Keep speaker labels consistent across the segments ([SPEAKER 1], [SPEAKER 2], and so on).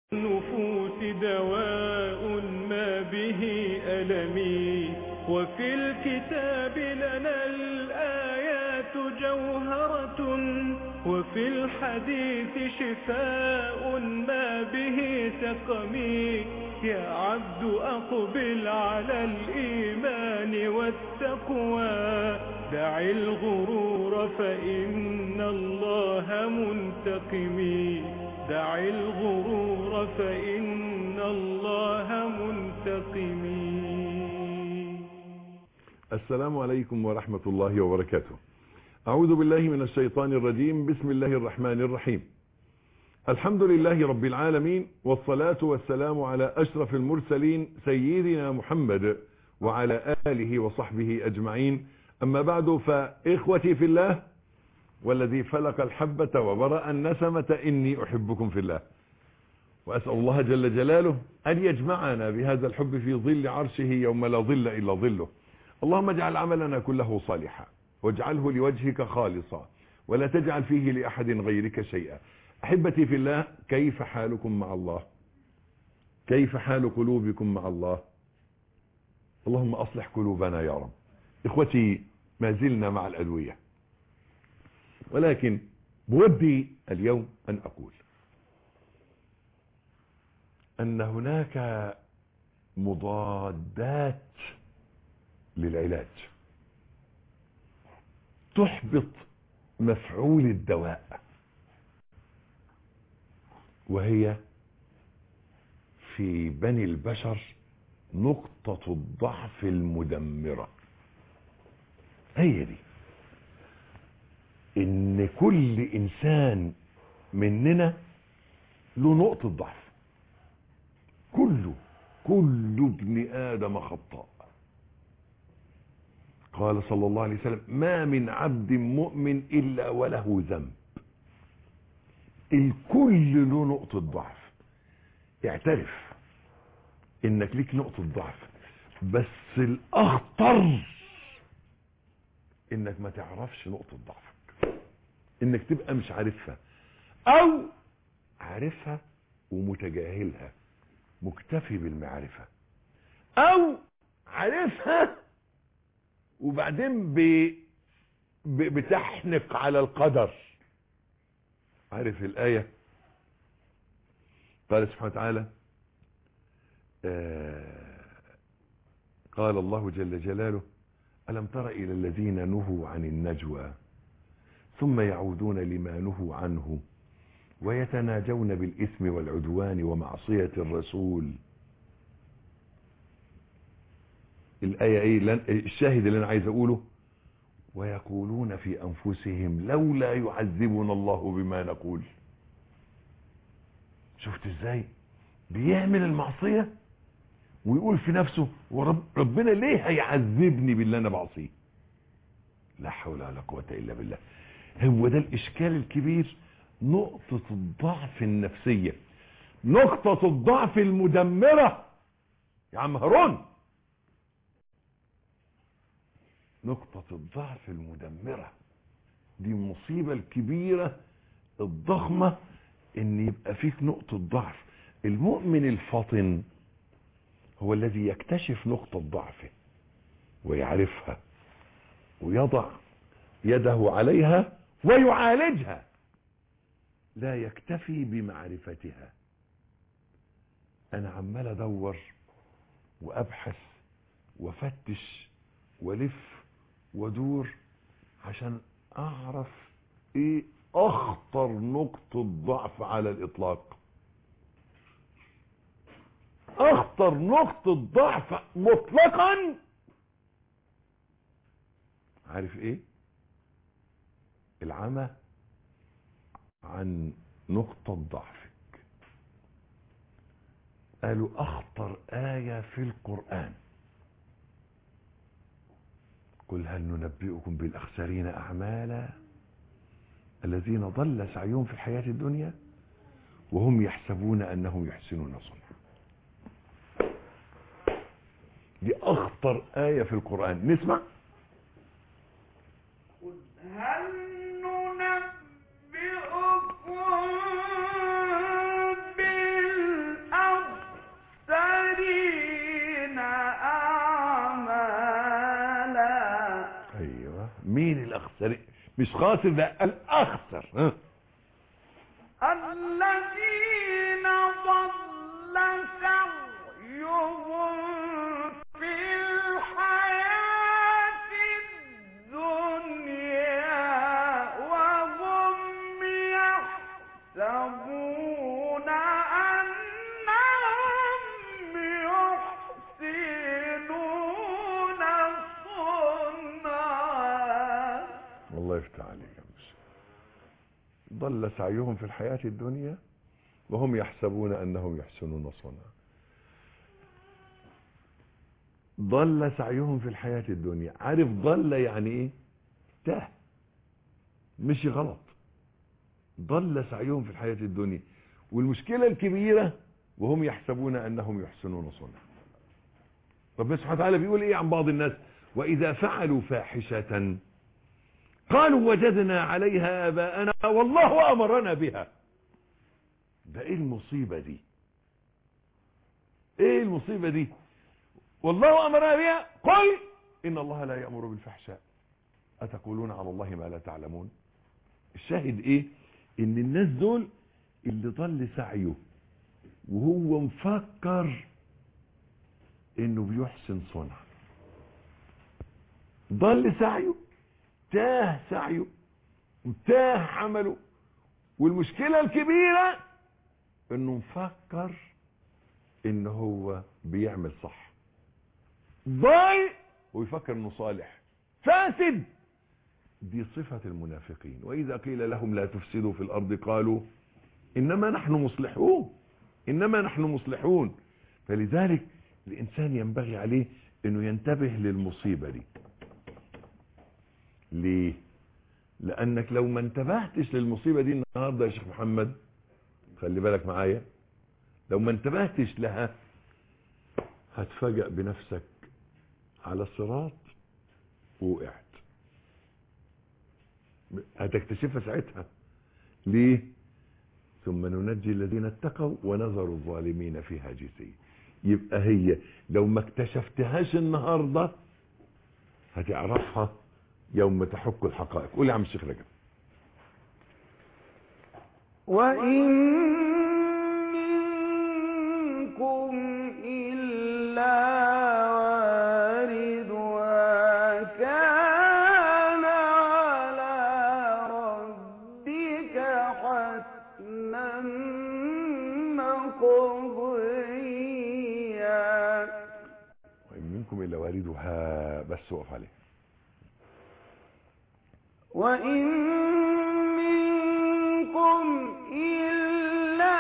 [SPEAKER 1] النفوس دواء ما به ألمي وفي الكتاب لنا الآيات جوهرة وفي الحديث شفاء ما به سقمي يا عبد أقبل على الإيمان والتقوى دع الغرور فإن الله منتقمي دع الغرور فإن الله منتقمي
[SPEAKER 2] السلام عليكم ورحمة الله وبركاته أعوذ بالله من الشيطان الرجيم بسم الله الرحمن الرحيم الحمد لله رب العالمين والصلاة والسلام على أشرف المرسلين سيدنا محمد وعلى آله وصحبه أجمعين أما بعد فإخوتي في الله والذي فلق الحبة وبرأ النسمة إني أحبكم في الله وأسأل الله جل جلاله أن يجمعنا بهذا الحب في ظل عرشه يوم لا ظل إلا ظله اللهم اجعل عملنا كله صالحا واجعله لوجهك خالصا ولا تجعل فيه لأحد غيرك شيئا أحبتي في الله كيف حالكم مع الله كيف حال قلوبكم مع الله اللهم أصلح قلوبنا يا رب إخوتي ما زلنا مع الأدوية ولكن بودي اليوم أن أقول أن هناك مضادات للعلاج تحبط مفعول الدواء وهي في بني البشر نقطة الضعف المدمرة هي دي ان كل انسان مننا له نقطة ضعف كله كل ابن ادم خطاء قال صلى الله عليه وسلم ما من عبد مؤمن الا وله ذنب الكل له نقطة ضعف اعترف انك ليك نقطة ضعف بس الاخطر انك ما تعرفش نقطة ضعفك انك تبقى مش عارفها او عارفها ومتجاهلها مكتفي بالمعرفة او عارفها وبعدين ب... ب... بتحنق على القدر عارف الآية قال سبحانه وتعالى آه قال الله جل جلاله ألم تر إلى الذين نهوا عن النجوى ثم يعودون لما نهوا عنه ويتناجون بالإثم والعدوان ومعصية الرسول الآية ايه الشاهد اللي انا عايز اقوله ويقولون في انفسهم لولا يعذبنا الله بما نقول شفت ازاي بيعمل المعصية ويقول في نفسه ورب ربنا ليه هيعذبني باللي انا بعصيه لا حول ولا قوة الا بالله هو ده الاشكال الكبير نقطة الضعف النفسية نقطة الضعف المدمرة يا عم هارون نقطة الضعف المدمرة دي المصيبة الكبيرة الضخمة ان يبقى فيك نقطة ضعف المؤمن الفطن هو الذي يكتشف نقطة ضعفه ويعرفها ويضع يده عليها ويعالجها لا يكتفي بمعرفتها انا عمال ادور وابحث وافتش والف ودور عشان اعرف ايه اخطر نقطة ضعف على الاطلاق اخطر نقطة ضعف مطلقا عارف ايه العمى عن نقطة ضعفك قالوا اخطر آية في القرآن قل هل ننبئكم بالأخسرين أعمالا الذين ضل سعيهم في الحياة الدنيا وهم يحسبون أنهم يحسنون صنعا دي أخطر آية في القرآن نسمع
[SPEAKER 3] قل هل ننبئكم
[SPEAKER 2] الاخسر مش خاسر ده الاخسر ها
[SPEAKER 3] الذين ضل سعيهم في الحياة الدنيا وهم يحسبون أنهم يحسنون صنعا
[SPEAKER 2] الله يفتح عليك يا مش ضل سعيهم في الحياة الدنيا وهم يحسبون أنهم يحسنون صنعا ضل سعيهم في الحياة الدنيا عارف ضل يعني ايه تاه مشي غلط ضل سعيهم في الحياة الدنيا والمشكلة الكبيرة وهم يحسبون أنهم يحسنون صنعا ربنا سبحانه وتعالى بيقول ايه عن بعض الناس وإذا فعلوا فاحشة قالوا وجدنا عليها آباءنا والله أمرنا بها ده ايه المصيبة دي ايه المصيبة دي والله أمرنا بها قل إن الله لا يأمر بالفحشاء أتقولون على الله ما لا تعلمون الشاهد ايه ان الناس دول اللي ضل سعيه وهو مفكر انه بيحسن صنع ضل سعيه تاه سعيه وتاه عمله والمشكلة الكبيرة انه مفكر ان هو بيعمل صح ضل ويفكر انه صالح فاسد دي صفة المنافقين واذا قيل لهم لا تفسدوا في الارض قالوا انما نحن مصلحون انما نحن مصلحون فلذلك الانسان ينبغي عليه انه ينتبه للمصيبة دي ليه لانك لو ما انتبهتش للمصيبة دي النهاردة يا شيخ محمد خلي بالك معايا لو ما انتبهتش لها هتفاجأ بنفسك على الصراط وقعت هتكتشفها ساعتها ليه ثم ننجي الذين اتقوا ونذر الظالمين فيها جثيا يبقى هي لو ما اكتشفتهاش النهارده هتعرفها يوم تحك الحقائق قول يا عم الشيخ رجب
[SPEAKER 3] وإن منكم إلا واردها كان على ربك حتما مقضيا
[SPEAKER 2] وإن منكم إلا واردها بس وقف عليه
[SPEAKER 3] وإن منكم إلا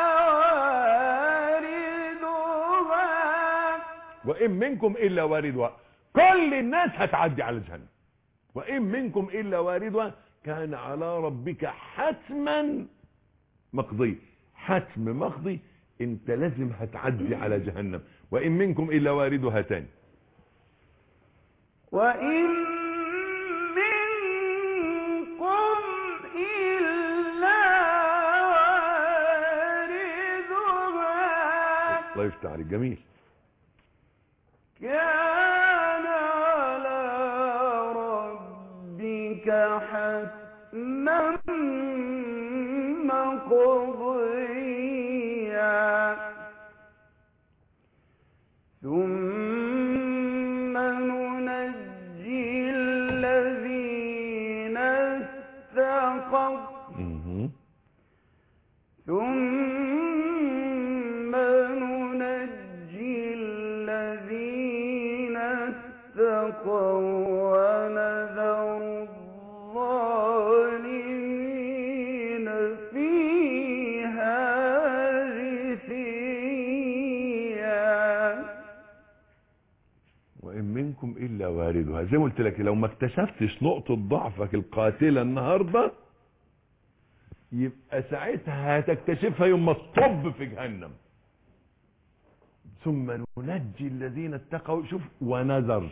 [SPEAKER 3] واردها
[SPEAKER 2] وإن منكم إلا واردها كل الناس هتعدي على جهنم وإن منكم إلا واردها كان على ربك حتما مقضي حتم مقضي انت لازم هتعدي على جهنم وإن منكم إلا واردها تاني
[SPEAKER 3] وإن منكم إلا واردها
[SPEAKER 2] الله يفتح عليك جميل
[SPEAKER 3] كان على ربك حتما مقضيا ثم ننجي الذين اتقوا
[SPEAKER 2] مهم.
[SPEAKER 3] ثم ننجي الذين اتقوا ونذر الظالمين فيها جثيا
[SPEAKER 2] وإن منكم إلا واردها زي ما قلت لك لو ما اكتشفتش نقطة ضعفك القاتلة النهاردة يبقى ساعتها هتكتشفها يوم ما تطب في جهنم ثم ننجي الذين اتقوا شوف ونذر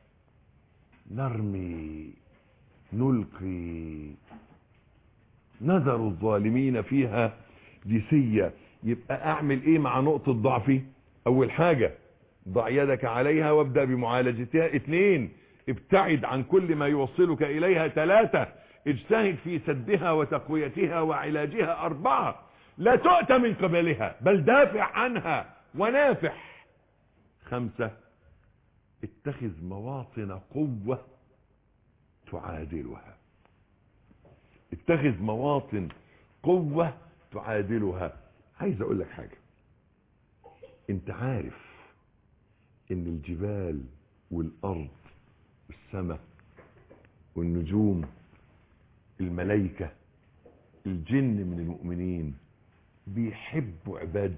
[SPEAKER 2] نرمي نلقي نذر الظالمين فيها جثية يبقى اعمل ايه مع نقطة ضعفي اول حاجة ضع يدك عليها وابدأ بمعالجتها اتنين ابتعد عن كل ما يوصلك إليها ثلاثة اجتهد في سدها وتقويتها وعلاجها أربعة لا تؤت من قبلها بل دافع عنها ونافح خمسة اتخذ مواطن قوة تعادلها اتخذ مواطن قوة تعادلها عايز اقول لك حاجة انت عارف ان الجبال والارض والسماء والنجوم الملائكة الجن من المؤمنين بيحبوا عباد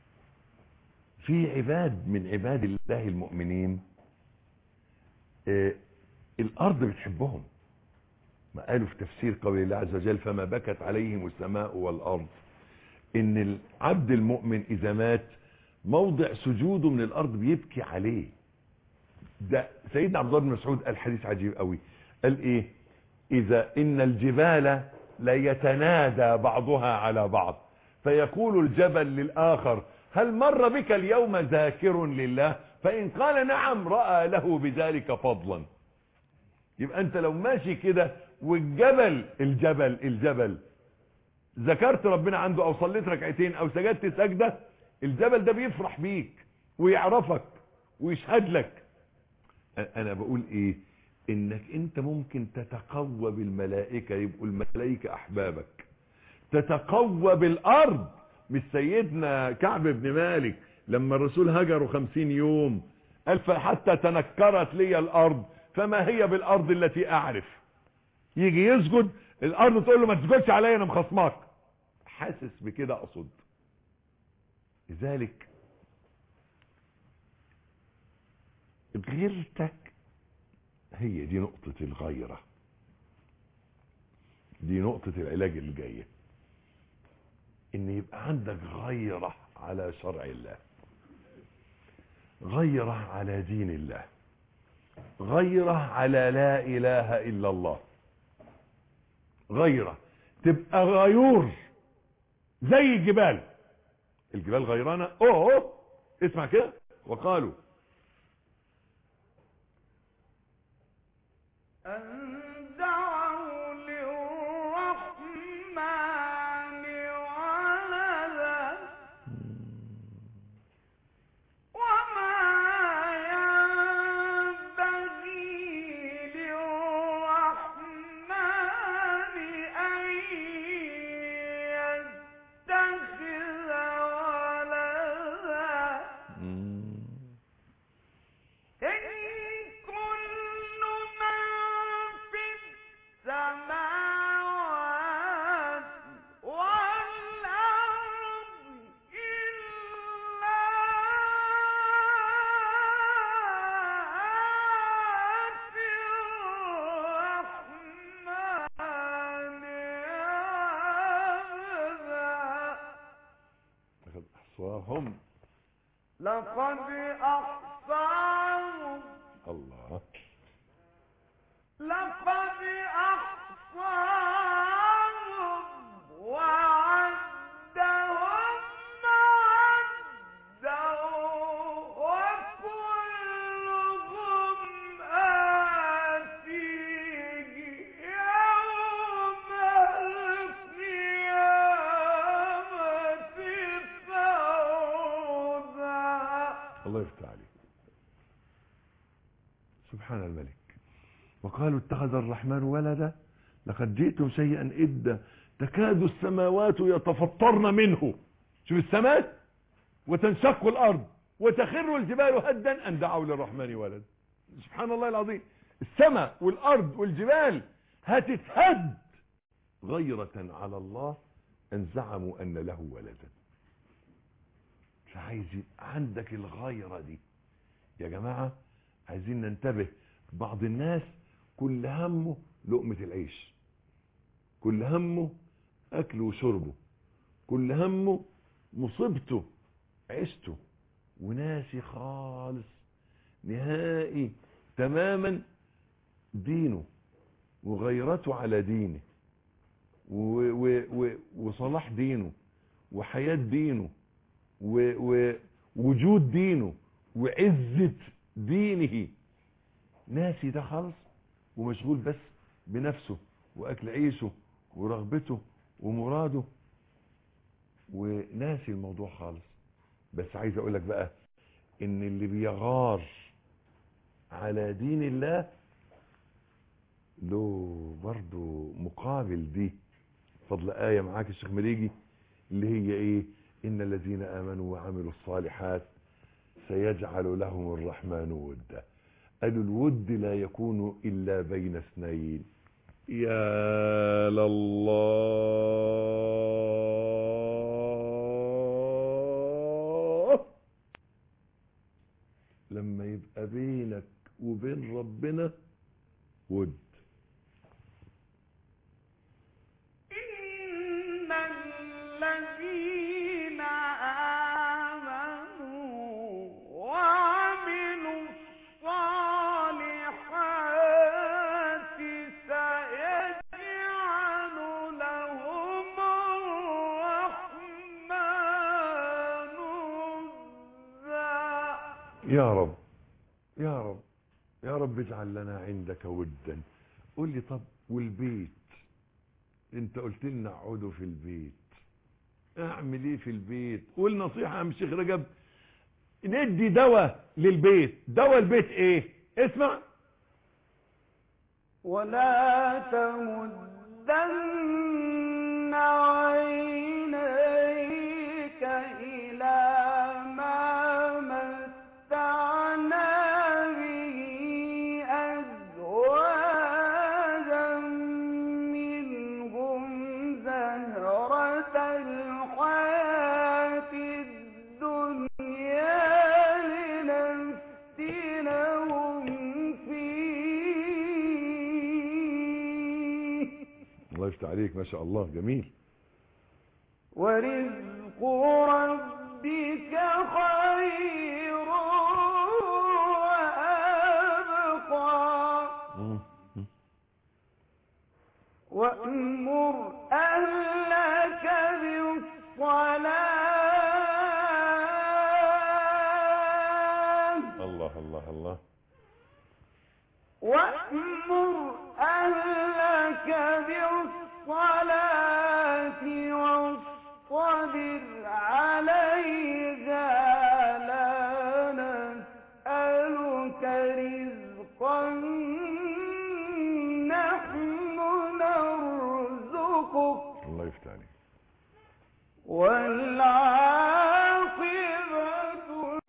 [SPEAKER 2] في عباد من عباد الله المؤمنين آه الارض بتحبهم ما قالوا في تفسير قول الله عز وجل فما بكت عليهم السماء والارض ان العبد المؤمن اذا مات موضع سجوده من الارض بيبكي عليه ده سيدنا عبد الله بن مسعود قال حديث عجيب قوي قال ايه اذا ان الجبال ليتنادى بعضها على بعض فيقول الجبل للاخر هل مر بك اليوم ذاكر لله فان قال نعم راى له بذلك فضلا يبقى انت لو ماشي كده والجبل الجبل الجبل ذكرت ربنا عنده او صليت ركعتين او سجدت سجدة الجبل ده بيفرح بيك ويعرفك ويشهد لك انا بقول ايه انك انت ممكن تتقوى بالملائكة يبقوا الملائكة احبابك تتقوى بالارض مش سيدنا كعب بن مالك لما الرسول هجروا خمسين يوم قال فحتى تنكرت لي الارض فما هي بالارض التي اعرف يجي يسجد الارض تقول له ما تسجدش عليا انا مخصمك حاسس بكده اقصد لذلك غيرتك هي دي نقطة الغيرة دي نقطة العلاج اللي جاية ان يبقى عندك غيرة على شرع الله غيرة على دين الله غيرة على لا اله الا الله غيرة تبقى غيور زي الجبال الجبال غيرانة اوه اسمع كده وقالوا
[SPEAKER 3] أن دعوا للرحمن ولدا وما ينبغي للرحمن أن يتخذ ولدا إن كل من في السماوات والأرض إلا آتي الرحمن عبدا
[SPEAKER 2] لقد احصاهم
[SPEAKER 3] لقد أحصاهم
[SPEAKER 2] الله
[SPEAKER 3] لقد أحصاهم وعدهم عدا وكلهم آتيه يوم القيامة فردا
[SPEAKER 2] الله يفتح عليك سبحان الملك وقالوا اتخذ الرحمن ولدا لقد جئتم شيئا إدا تكاد السماوات يتفطرن منه شوف السماء وتنشق الأرض وتخر الجبال هدا أن دعوا للرحمن ولد سبحان الله العظيم السماء والأرض والجبال هتتهد غيرة على الله أن زعموا أن له ولدا فعايز يبقى عندك الغيرة دي يا جماعة عايزين ننتبه بعض الناس كل همه لقمة العيش كل همه أكله وشربه كل همه مصيبته عيشته وناسي خالص نهائي تماما دينه وغيرته على دينه و و و وصلاح دينه وحياة دينه و- ووجود دينه وعزة دينه ناسي ده خالص ومشغول بس بنفسه واكل عيشه ورغبته ومراده وناسي الموضوع خالص بس عايز اقول لك بقى ان اللي بيغار على دين الله له برضه مقابل دي فضل آية معاك الشيخ مريجي اللي هي ايه ان الذين امنوا وعملوا الصالحات سيجعل لهم الرحمن ودا قالوا الود لا يكون الا بين اثنين يا لله لما يبقى بينك وبين ربنا ود
[SPEAKER 3] إن الذين آمنوا وعملوا الصالحات سيجعل لهم الرحمن ودا
[SPEAKER 2] يا رب يا رب يا رب اجعل لنا عندك ودا قول لي طب والبيت انت قلت لنا اقعدوا في البيت اعمل ايه في البيت قول نصيحة يا عم الشيخ رجب ندي دواء للبيت دواء البيت ايه اسمع
[SPEAKER 3] ولا تمدن عينيك إلى ما متعنا به أزواجا منهم زهرة الحياة الدنيا لنفتنهم فيه
[SPEAKER 2] الله يفتح عليك ما شاء الله جميل
[SPEAKER 3] ورزق ربك خير وأبقى
[SPEAKER 2] مم. مم.
[SPEAKER 3] وأمر أهلك بالصلاة
[SPEAKER 2] الله الله الله
[SPEAKER 3] وأمر أهلك بالصلاة واصطبر عليها لا نسألك رزقا نحن نرزقك
[SPEAKER 2] الله يفتح عليك
[SPEAKER 3] والعاقبة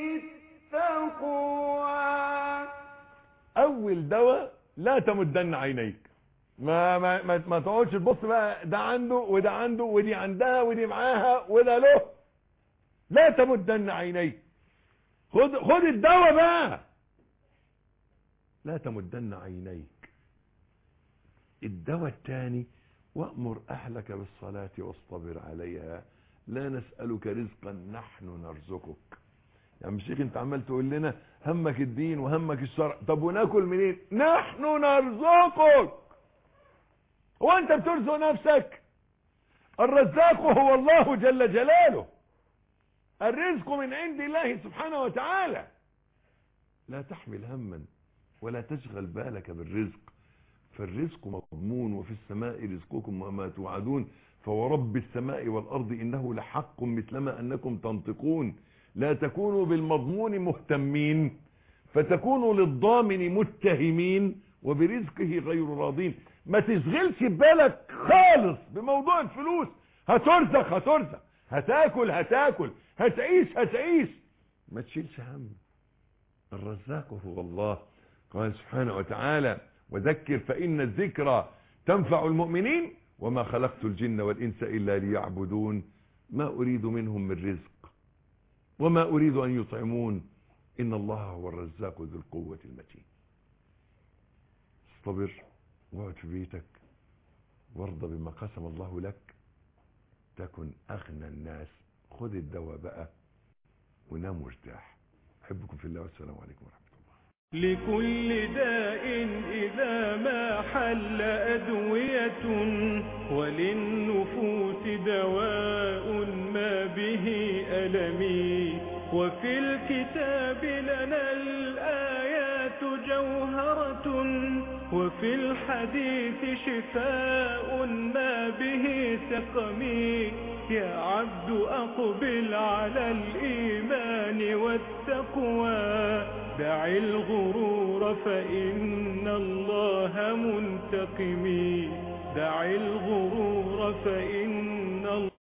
[SPEAKER 3] للتقوى
[SPEAKER 2] اول دواء لا تمدن عينيك ما ما ما, ما تقعدش تبص بقى ده عنده وده عنده ودي عندها ودي معاها وده له لا تمدن عينيك خد خد الدواء بقى لا تمدن عينيك الدواء الثاني وامر اهلك بالصلاه واصطبر عليها لا نسالك رزقا نحن نرزقك يا عم الشيخ انت عمال تقول لنا همك الدين وهمك الشرع طب وناكل منين نحن نرزقك هو انت بترزق نفسك الرزاق هو الله جل جلاله الرزق من عند الله سبحانه وتعالى لا تحمل هما ولا تشغل بالك بالرزق فالرزق مضمون وفي السماء رزقكم وما توعدون فورب السماء والأرض إنه لحق مثلما أنكم تنطقون لا تكونوا بالمضمون مهتمين فتكونوا للضامن متهمين وبرزقه غير راضين ما تشغلش بالك خالص بموضوع الفلوس هترزق هترزق هتاكل هتاكل هتعيش هتعيش ما تشيلش هم الرزاق هو الله قال سبحانه وتعالى وذكر فإن الذكرى تنفع المؤمنين وما خلقت الجن والإنس إلا ليعبدون ما أريد منهم من رزق وما أريد أن يطعمون إن الله هو الرزاق ذو القوة المتين اصطبر واقعد في بيتك وارضى بما قسم الله لك تكن أغنى الناس خذ الدواء بقى ونام مرتاح أحبكم في الله والسلام عليكم ورحمة الله
[SPEAKER 1] لكل داء إذا ما حل أدوية وللنفوس دواء ما به ألمي وفي الكتاب لنا الآيات جوهرة وفي الحديث شفاء ما به سقمي يا عبد أقبل على الإيمان والتقوى دع الغرور فإن الله منتقم دع الغرور فإن الله